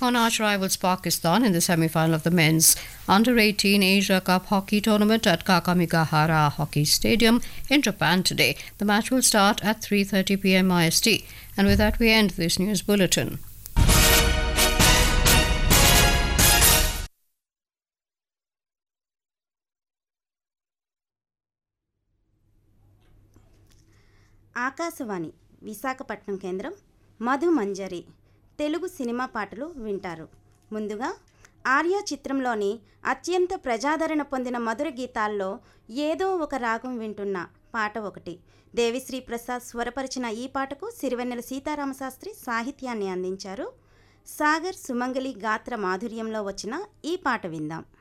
take on arch rivals Pakistan in the semi-final of the men's Under-18 Asia Cup hockey tournament at Kakamigahara Hockey Stadium in Japan today. The match will start at 3:30 p.m. IST. And with that, we end this news bulletin. Akashvani Visakhapatnam కేంద్రం మధు మంజరి Telugu cinema పాటలు వింటారు ముందుగా ఆర్య చిత్రంలోని అత్యంత ప్రజాదరణ పొందిన మధుర గీతాల్లో ఏదో ఒక రాగం వింటున్న పాట ఒకటి దేవిశ్రీ ప్రసాద్ స్వరపరిచిన ఈ పాటకు సిరివెన్నెల సీతారామశాస్త్రి సాహిత్యాన్ని అందించారు సాగర్ సుమంగలి గాత్ర మాధుర్యంలో వచ్చిన ఈ పాట విందాం